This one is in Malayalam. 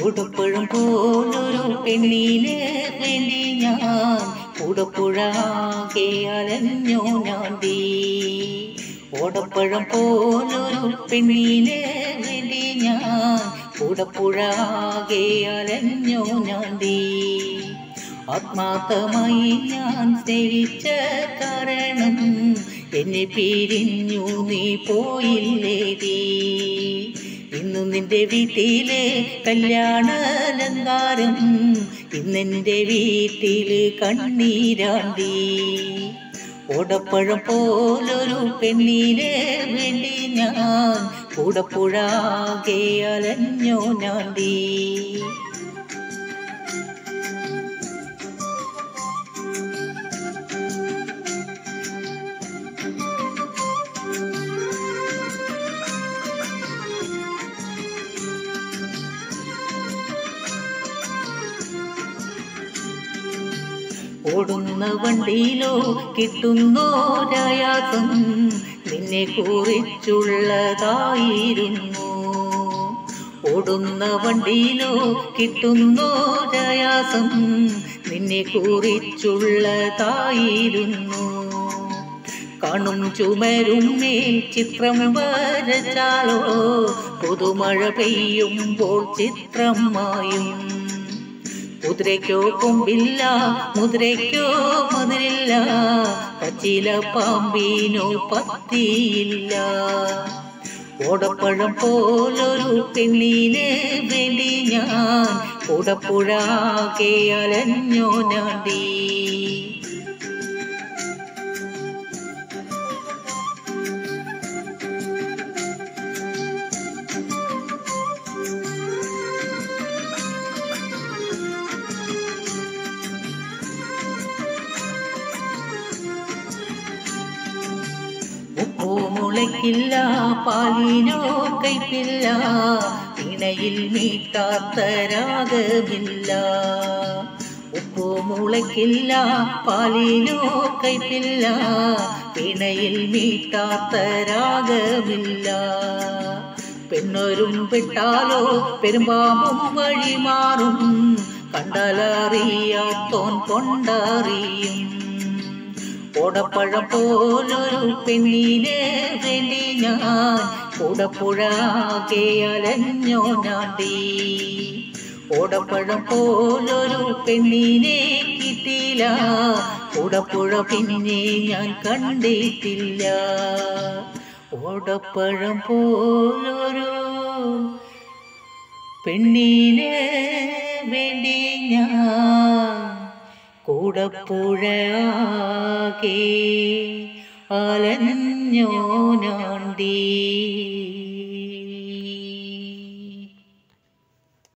ഓടപ്പഴം പോലൊരു പെണ്ണിന് വേണ്ടി ഞാൻ കൂടപ്പുഴാകെ അലഞ്ഞോ ഞാണ്ടി ഓടപ്പഴം പോലൊരു പെണ്ണിന് വേണ്ടി ഞാൻ കൂടപ്പുഴാകെ അലഞ്ഞോ ഞാണ്ടി ആത്മാർത്ഥമായി ഞാൻ സ്നേഹിച്ച കാരണം എന്നെ പിരിഞ്ഞു നീ പോയില്ലേടി ഇന്നു നിന്റെ വീട്ടിലെ കല്യാണാലങ്കാരം ഇന്നെൻ്റെ വീട്ടില് കണ്ണീരാണ്ടി ഓടപ്പഴം പോലൊരു പെണ്ണിനെ വേണ്ടി ഞാൻ കൂടപ്പുഴാകെ അലഞ്ഞോ ഞാണ്ടി ഓടുന്ന വണ്ടിയിലോ കിട്ടുന്നോരായാസം നിന്നെ കുറിച്ചുള്ളതായിരുന്നു ഓടുന്ന വണ്ടിയിലോ കിട്ടുന്നോരായാസം നിന്നെ കുറിച്ചുള്ളതായിരുന്നു കാണും ചുമരും മേൽ ചിത്രം വരച്ചാലോ പുതുമഴ പെയ്യുമ്പോൾ ചിത്രം മായും കുതിരയ്ക്കോ കൊമ്പില്ല മുതിരയ്ക്കോ മതിരില്ല പച്ചില പാമ്പിനോ പത്തിയില്ല ഓടപ്പഴം പോലൊരു പെണ്ണിനെ വേണ്ടി ഞാൻ കൂടപ്പുഴാകെ അലഞ്ഞോ ഞാണ്ടി ഉപ്പോ മുളയ്ക്കില്ല പാലിനോ കൈപ്പില്ല ഇണയിൽ മീട്ടാത്ത രാഗമില്ല ഉപ്പോ മുളയ്ക്കില്ല പാലിനോ കൈപ്പില്ല ഇണയിൽ മീട്ടാത്ത രാഗമില്ല പെണ്ണൊരും പെട്ടാലോ പെരുമ്പാമ്പും വഴി മാറും കണ്ടാലറിയാത്തോൻ കൊണ്ടറിയും ഓടപ്പഴം പോലൊരു പെണ്ണിനെ വേണ്ടി ഞാൻ കൂടപ്പുഴാകെ അലഞ്ഞോ ഞാണ്ടി ഓടപ്പഴം പോലൊരു പെണ്ണിനെ കിട്ടിയില്ല കൂടപ്പുഴ പിന്നെ ഞാൻ കണ്ടിട്ടില്ല ഓടപ്പഴം പോലൊരു പെണ്ണിനെ വേണ്ടി ഞാൻ കൂടപ്പുഴയാകെ അലഞ്ഞോ നാണ്ടി